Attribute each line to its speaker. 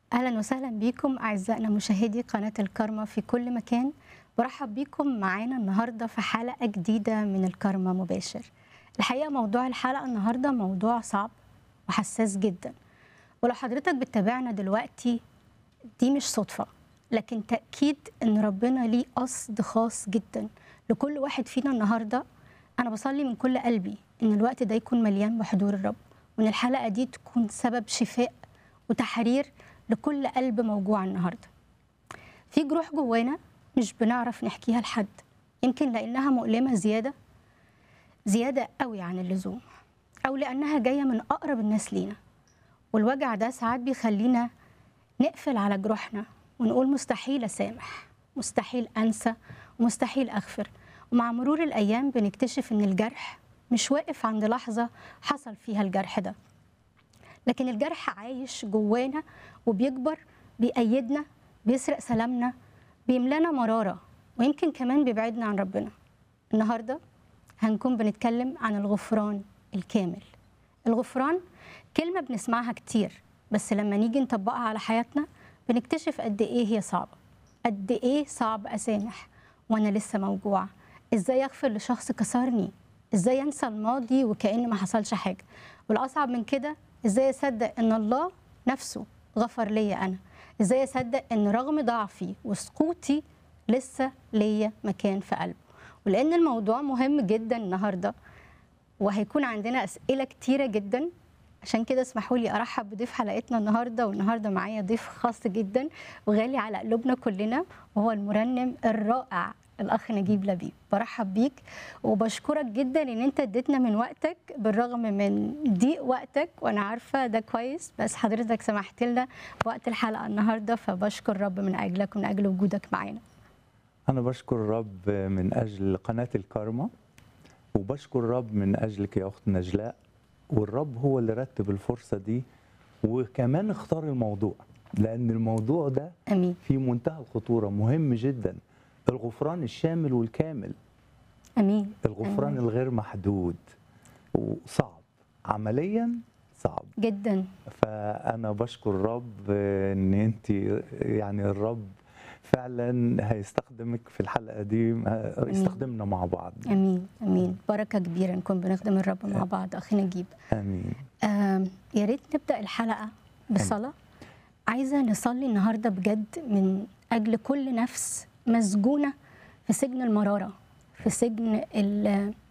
Speaker 1: اهلا وسهلا بيكم اعزائنا مشاهدي قناه الكرمه في كل مكان برحب بيكم معانا النهارده في حلقه جديده من الكرمه مباشر الحقيقه موضوع الحلقه النهارده موضوع صعب وحساس جدا ولو حضرتك بتتابعنا دلوقتي دي مش صدفه لكن تاكيد ان ربنا ليه قصد خاص جدا لكل واحد فينا النهارده انا بصلي من كل قلبي ان الوقت ده يكون مليان بحضور الرب وان الحلقه دي تكون سبب شفاء وتحرير لكل قلب موجوع النهارده في جروح جوانا مش بنعرف نحكيها لحد يمكن لانها مؤلمه زياده زياده قوي عن اللزوم او لانها جايه من اقرب الناس لينا والوجع ده ساعات بيخلينا نقفل على جروحنا ونقول مستحيل اسامح مستحيل انسى ومستحيل اغفر ومع مرور الايام بنكتشف ان الجرح مش واقف عند لحظه حصل فيها الجرح ده لكن الجرح عايش جوانا وبيكبر بيأيدنا بيسرق سلامنا بيملانا مرارة ويمكن كمان بيبعدنا عن ربنا النهاردة هنكون بنتكلم عن الغفران الكامل الغفران كلمة بنسمعها كتير بس لما نيجي نطبقها على حياتنا بنكتشف قد إيه هي صعبة قد إيه صعب أسامح وأنا لسه موجوعة إزاي أغفر لشخص كسرني إزاي أنسى الماضي وكأن ما حصلش حاجة والأصعب من كده ازاي اصدق ان الله نفسه غفر ليا انا ازاي اصدق ان رغم ضعفي وسقوطي لسه ليا مكان في قلبه ولان الموضوع مهم جدا النهارده وهيكون عندنا اسئله كتيره جدا عشان كده اسمحوا لي ارحب بضيف حلقتنا النهارده والنهارده معايا ضيف خاص جدا وغالي على قلوبنا كلنا وهو المرنم الرائع الاخ نجيب لبيب برحب بيك وبشكرك جدا ان انت اديتنا من وقتك بالرغم من ضيق وقتك وانا عارفه ده كويس بس حضرتك سمحت لنا وقت الحلقه النهارده فبشكر رب من اجلك ومن اجل وجودك معانا
Speaker 2: أنا بشكر الرب من أجل قناة الكارما وبشكر الرب من أجلك يا أخت نجلاء والرب هو اللي رتب الفرصة دي وكمان اختار الموضوع لأن الموضوع ده
Speaker 1: امين
Speaker 2: في منتهى الخطورة مهم جدا الغفران الشامل والكامل
Speaker 1: امين
Speaker 2: الغفران
Speaker 1: أمين.
Speaker 2: الغير محدود وصعب عمليا صعب
Speaker 1: جدا
Speaker 2: فأنا بشكر الرب إن أنت يعني الرب فعلا هيستخدمك في الحلقة دي يستخدمنا مع بعض
Speaker 1: امين امين بركه كبيره نكون بنخدم الرب مع بعض اخي نجيب
Speaker 2: آمين
Speaker 1: آم، يا ريت نبدا الحلقه بصلاه عايزه نصلي النهارده بجد من اجل كل نفس مسجونه في سجن المراره في سجن ال-